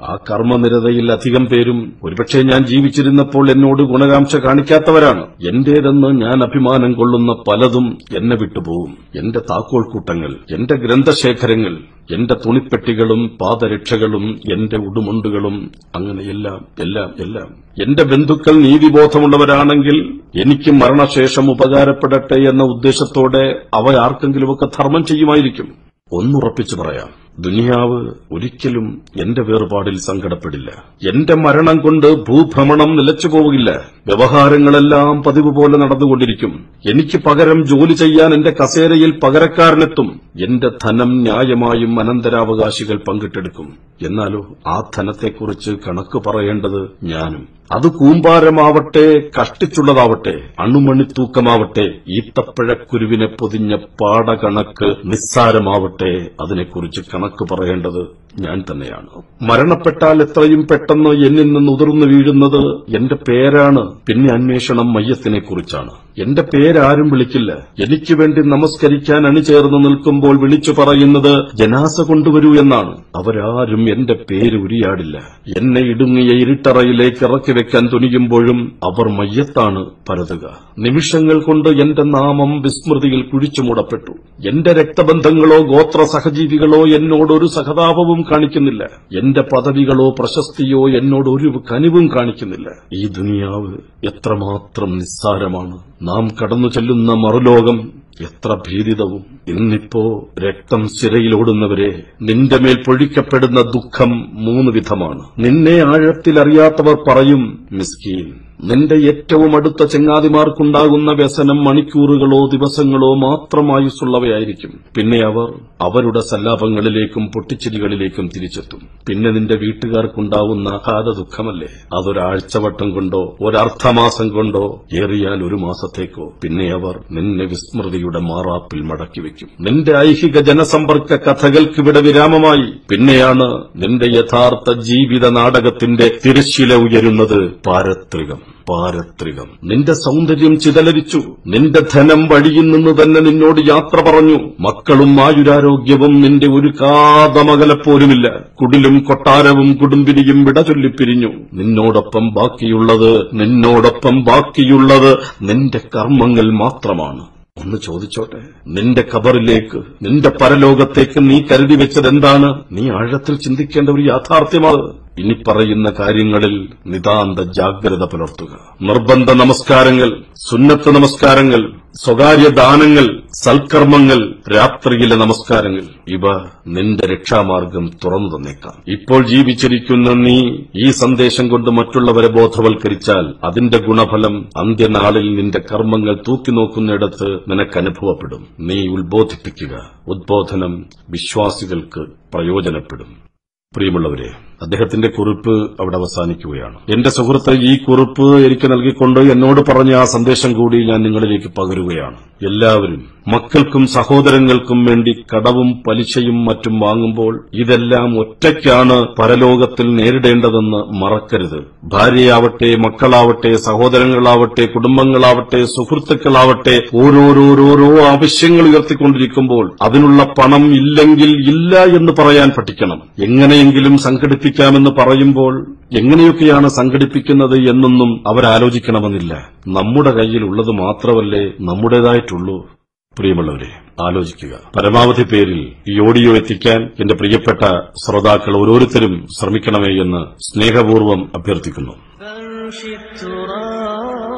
ആ കർമ്മനിരതയിൽ അധികം പേരും ഒരുപക്ഷെ ഞാൻ ജീവിച്ചിരുന്നപ്പോൾ എന്നോട് ഗുണകാംക്ഷ കാണിക്കാത്തവരാണ് എന്റേതെന്ന് ഞാൻ അഭിമാനം കൊള്ളുന്ന പലതും എന്നെ വിട്ടുപോകും എന്റെ താക്കോൽ കൂട്ടങ്ങൾ എന്റെ ഗ്രന്ഥശേഖരങ്ങൾ എന്റെ തുണിപ്പെട്ടികളും പാദരക്ഷകളും എന്റെ ഉടുമുണ്ടുകളും അങ്ങനെ എല്ലാം എല്ലാം എല്ലാം എന്റെ ബന്ധുക്കൾ നീതിബോധമുള്ളവരാണെങ്കിൽ എനിക്ക് മരണശേഷം ഉപകാരപ്പെടട്ടെ എന്ന ഉദ്ദേശത്തോടെ അവ ആർക്കെങ്കിലുമൊക്കെ ധർമ്മം ചെയ്യുമായിരിക്കും ഒന്നുറപ്പിച്ചു പറയാം ദുനിയാവ് ഒരിക്കലും എന്റെ വേർപാടിൽ സങ്കടപ്പെടില്ല എന്റെ മരണം കൊണ്ട് ഭൂഭ്രമണം നിലച്ചു പോവുകയില്ല വ്യവഹാരങ്ങളെല്ലാം പതിവ് പോലെ നടന്നുകൊണ്ടിരിക്കും എനിക്ക് പകരം ജോലി ചെയ്യാൻ എന്റെ കസേരയിൽ പകരക്കാരനെത്തും എന്റെ ധനം ന്യായമായും അനന്തരാവകാശികൾ പങ്കിട്ടെടുക്കും എന്നാലോ ആ ധനത്തെക്കുറിച്ച് കണക്ക് പറയേണ്ടത് ഞാനും അത് കൂമ്പാരമാവട്ടെ കഷ്ടിച്ചുള്ളതാവട്ടെ അണുമണിത്തൂക്കമാവട്ടെ ഈത്തപ്പഴക്കുരുവിനെ പൊതിഞ്ഞ പാടകണക്ക് നിസ്സാരമാവട്ടെ അതിനെക്കുറിച്ച് കണക്ക് പറയേണ്ടത് ഞാൻ തന്നെയാണ് മരണപ്പെട്ടാൽ എത്രയും പെട്ടെന്ന് എന്നിൽ നിന്ന് ഉതിർന്നു വീഴുന്നത് എന്റെ പേരാണ് പിന്നെ അന്വേഷണം മയ്യത്തിനെ കുറിച്ചാണ് എന്റെ പേരാരും വിളിക്കില്ല എനിക്ക് വേണ്ടി നമസ്കരിക്കാൻ അണിചേർന്ന് നിൽക്കുമ്പോൾ വിളിച്ചു പറയുന്നത് ജനാസ കൊണ്ടുവരൂ എന്നാണ് അവരാരും എന്റെ പേര് ഉരിയാടില്ല എന്നെ ഇടുങ്ങിയ ഇരുട്ടറയിലേക്ക് ഇറക്കി വെക്കാൻ തുനിയുമ്പോഴും അവർ മയ്യത്താണ് പരതുക നിമിഷങ്ങൾ കൊണ്ട് എന്റെ നാമം വിസ്മൃതിയിൽ കുഴിച്ചു മൂടപ്പെട്ടു എന്റെ രക്തബന്ധങ്ങളോ ഗോത്ര സഹജീവികളോ എന്നോട് ഒരു സഹതാപവും കാണിക്കുന്നില്ല എന്റെ പദവികളോ പ്രശസ്തിയോ എന്നോട് ഒരു കനിവും കാണിക്കുന്നില്ല ഈ ദുനിയാവ് എത്രമാത്രം നിസ്സാരമാണ് നാം കടന്നു ചെല്ലുന്ന മറുലോകം എത്ര ഭീതിതവും ഇന്നിപ്പോ രക്തം സിരയിലോടുന്നവരെ നിന്റെ മേൽ പൊഴിക്കപ്പെടുന്ന ദുഃഖം മൂന്ന് വിധമാണ് നിന്നെ ആഴത്തിലറിയാത്തവർ പറയും മിസ്കീൻ നിന്റെ ഏറ്റവും അടുത്ത ചെങ്ങാതിമാർക്കുണ്ടാകുന്ന വ്യസനം മണിക്കൂറുകളോ ദിവസങ്ങളോ മാത്രമായുസുള്ളവയായിരിക്കും പിന്നെ അവർ അവരുടെ സല്ലാപങ്ങളിലേക്കും പൊട്ടിച്ചിരികളിലേക്കും തിരിച്ചെത്തും പിന്നെ നിന്റെ വീട്ടുകാർക്കുണ്ടാവുന്ന അകാല ദുഃഖമല്ലേ അതൊരാഴ്ചവട്ടം കൊണ്ടോ ഒരർദ്ധമാസം കൊണ്ടോ ഏറിയാൽ ഒരു മാസത്തേക്കോ പിന്നെ അവർ നിന്നെ വിസ്മൃതിയുടെ മാറാപ്പിൽ മടക്കി വെക്കും നിന്റെ ഐഹിക ജനസമ്പർക്ക കഥകൾക്കിവിടെ വിരാമമായി പിന്നെയാണ് നിന്റെ യഥാർത്ഥ ജീവിത നാടകത്തിന്റെ തിരശ്ശില ഉയരുന്നത് പാരത്രികം പാരത്രികം നിന്റെ സൗന്ദര്യം ചിതലരിച്ചു നിന്റെ ധനം വഴിയിൽ നിന്ന് തന്നെ നിന്നോട് യാത്ര പറഞ്ഞു മക്കളും ആയുരാരോഗ്യവും നിന്റെ ഒരു കാതമകലപ്പോലുമില്ല കുടിലും കൊട്ടാരവും കുടുംബിനിയും വിട ചൊല്ലിപ്പിരിഞ്ഞു നിന്നോടൊപ്പം ബാക്കിയുള്ളത് നിന്നോടൊപ്പം ബാക്കിയുള്ളത് നിന്റെ കർമ്മങ്ങൾ മാത്രമാണ് ഒന്ന് ചോദിച്ചോട്ടെ നിന്റെ കബറിലേക്ക് നിന്റെ പരലോകത്തേക്ക് നീ കരുതി വെച്ചത് എന്താണ് നീ ആഴത്തിൽ ചിന്തിക്കേണ്ട ഒരു യാഥാർത്ഥ്യമാണ് ഇനി പറയുന്ന കാര്യങ്ങളിൽ നിതാന്ത ജാഗ്രത പുലർത്തുക നിർബന്ധ നമസ്കാരങ്ങൾ സുന്നത്ത് നമസ്കാരങ്ങൾ സ്വകാര്യ ദാനങ്ങൾ സൽക്കർമ്മങ്ങൾ രാത്രിയിലെ നമസ്കാരങ്ങൾ ഇവ നിന്റെ രക്ഷാമാർഗം തുറന്നു തന്നേക്കാം ഇപ്പോൾ ജീവിച്ചിരിക്കുന്ന നീ ഈ സന്ദേശം കൊണ്ട് മറ്റുള്ളവരെ ബോധവൽക്കരിച്ചാൽ അതിന്റെ ഗുണഫലം അന്ത്യനാളിൽ നിന്റെ കർമ്മങ്ങൾ തൂക്കി നോക്കുന്നിടത്ത് നിനക്ക് അനുഭവപ്പെടും നീ ഉത്ബോധിപ്പിക്കുക ഉദ്ബോധനം വിശ്വാസികൾക്ക് പ്രയോജനപ്പെടും പ്രിയമുള്ളവരെ അദ്ദേഹത്തിന്റെ കുറിപ്പ് അവിടെ അവസാനിക്കുകയാണ് എന്റെ സുഹൃത്ത് ഈ കുറിപ്പ് എനിക്ക് നൽകിക്കൊണ്ട് എന്നോട് പറഞ്ഞ ആ സന്ദേശം കൂടി ഞാൻ നിങ്ങളിലേക്ക് പകരുകയാണ് എല്ലാവരും മക്കൾക്കും സഹോദരങ്ങൾക്കും വേണ്ടി കടവും പലിശയും മറ്റും വാങ്ങുമ്പോൾ ഇതെല്ലാം ഒറ്റയ്ക്കാണ് പരലോകത്തിൽ നേരിടേണ്ടതെന്ന് മറക്കരുത് ഭാര്യയാവട്ടെ മക്കളാവട്ടെ സഹോദരങ്ങളാവട്ടെ കുടുംബങ്ങളാവട്ടെ സുഹൃത്തുക്കളാവട്ടെ ഓരോരോരോരോ ആവശ്യങ്ങൾ ഉയർത്തിക്കൊണ്ടിരിക്കുമ്പോൾ അതിനുള്ള പണം ഇല്ലെങ്കിൽ ഇല്ല എന്ന് പറയാൻ പഠിക്കണം എങ്ങനെയെങ്കിലും സംഘടിപ്പിക്കാമെന്ന് പറയുമ്പോൾ എങ്ങനെയൊക്കെയാണ് സംഘടിപ്പിക്കുന്നത് എന്നൊന്നും അവരാലോചിക്കണമെന്നില്ല നമ്മുടെ കയ്യിൽ ഉള്ളത് മാത്രമല്ലേ നമ്മുടേതായിട്ടുള്ളൂ പ്രിയമുള്ളവരെ ആലോചിക്കുക പരമാവധി പേരിൽ ഈ ഓഡിയോ എത്തിക്കാൻ എന്റെ പ്രിയപ്പെട്ട ശ്രോതാക്കൾ ഓരോരുത്തരും ശ്രമിക്കണമേ എന്ന് സ്നേഹപൂർവ്വം അഭ്യർത്ഥിക്കുന്നു فامشي التراب